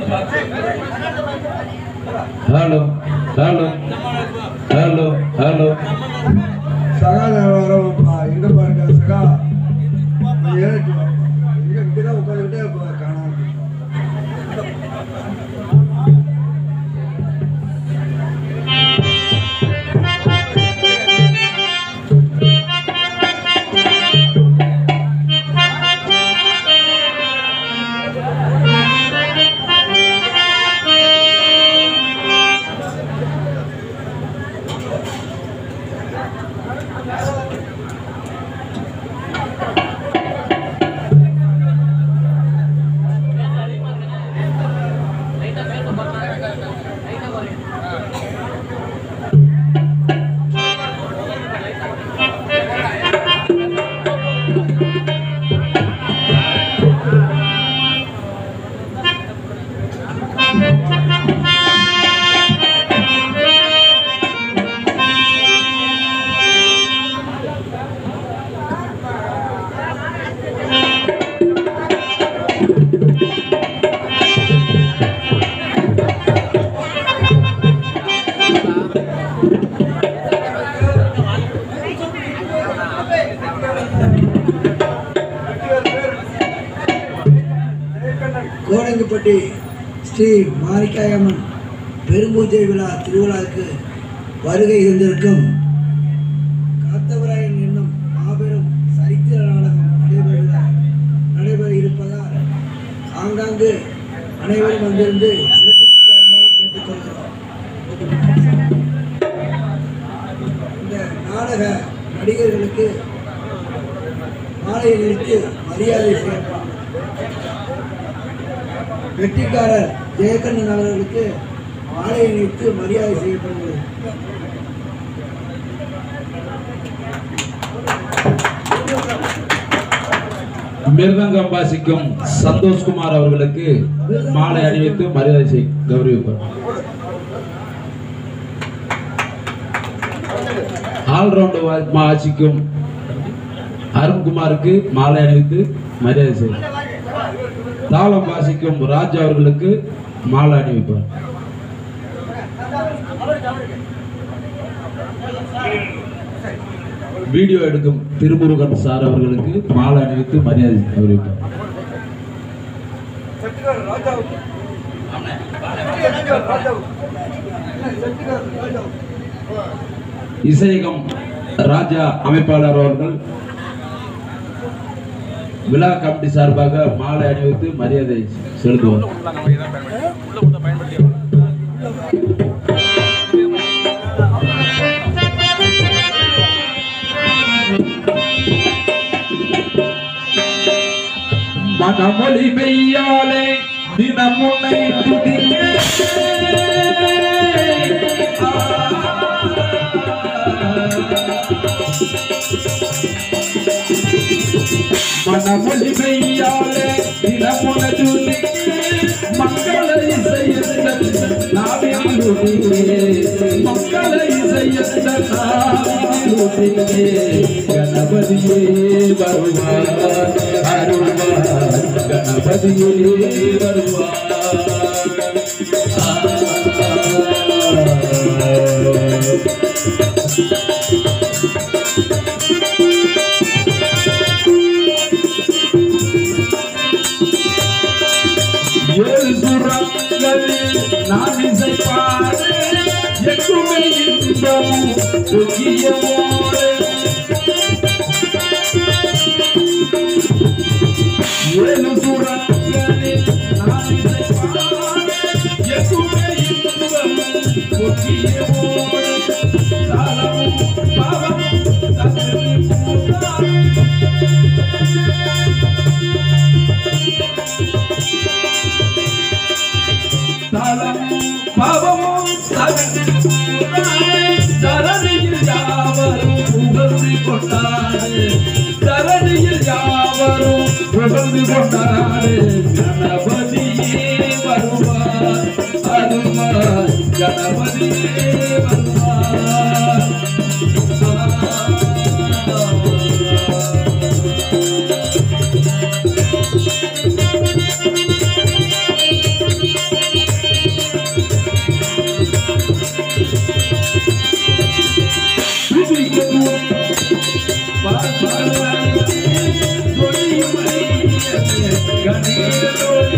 hello hello hello hello சகா வரப்பா எங்க பாருங்க சகா ஏழு இங்க இங்கதான் உட்காந்துக்கிட்டே காணும் கோடங்குப்பட்டி ஸ்ரீ மாரிக்காயம்மன் பெரும்பூஜை விழா திருவிழாவுக்கு வருகை இருந்திருக்கும் காத்தவராயன் என்னும் மாபெரும் சரித்திர நாடகம் நடைபெற நடைபெற இருப்பதால் ஆங்காங்கு அனைவரும் வந்திருந்து சிறப்பித்து தருமாறு கேட்டுக்கொள்கிறோம் இந்த நாடக நடிகர்களுக்கு மாலை நிறுத்தி மரியாதை செய்யப்படும் வெற்றிக்காரர் ஜெயகண்ணன் அவர்களுக்கு மாலையை வைத்து மரியாதை செய்யப்படுகிறது மிருதங்கம் வாசிக்கும் சந்தோஷ்குமார் அவர்களுக்கு மாலை அணிவித்து மரியாதை செய் கௌரவிப்பார் ஆல்ரவுண்ட் வாசிக்கும் அருண்குமாருக்கு மாலை அணிவித்து மரியாதை செய் தாளம் வாசிக்கும் ராஜ் அவர்களுக்கு மாலை அணிவிப்பார் வீடியோ எடுக்கும் திருமுருகன் சார் அவர்களுக்கு மாலை அணிவித்து மரியாதை கௌரவிப்பார் இசையகம் ராஜா அமைப்பாளர் அவர்கள் விழா கமிட்டி சார்பாக மாலை அணிவித்து மரியாதை செலுத்துவார் மனமொழி மெய்யாலே தினமுனை துதிக்க மனமொழி மெய்யாலே தினமுனை துதிக்க மக்களை இசையந்த நாவிலுதியே மக்களை இசையந்த நாவிலுதியே கணபதியே வருவார் அருள்வார் கணபதியே வருவார் ஏழு சுரங்களில் நான் இசை பாடு எங்குமே இன்பம் புகியமோடு ஏழு சுரங்களில் நான் இசை பாடு எங்குமே இன்பம் புகியமோடு தாளமும் பாவமும் தகுதி பூத்தாய் தலமும் பவமும் சகதியாய் தரணியில் யாவரும் புகழ்ந்து கொண்டாடு தரணியில் யாவரும் புகழ்ந்து கொண்டாடு கணபதியே வருவார் அருமார் கணபதியே வருவார் கணீரலோடு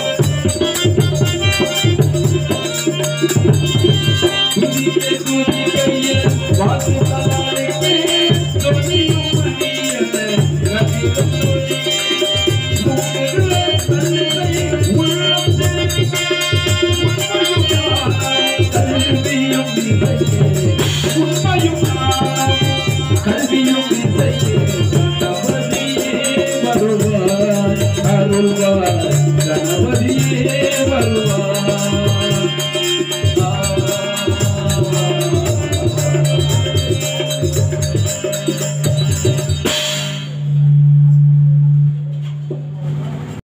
துதிக்க துதிக்கைய வாக்கு தலாரிக்கு தொனியும் மணியன கணீரலோடு மூக்குல தன்னை உள்ளம் தெரிவிக்க உண்மையும் நான் கல்வியும் இசையே உண்மையும் நான் கல்வியும் இசையே தவறியே வருவார் அருள்வார் கணவதியே வருவார்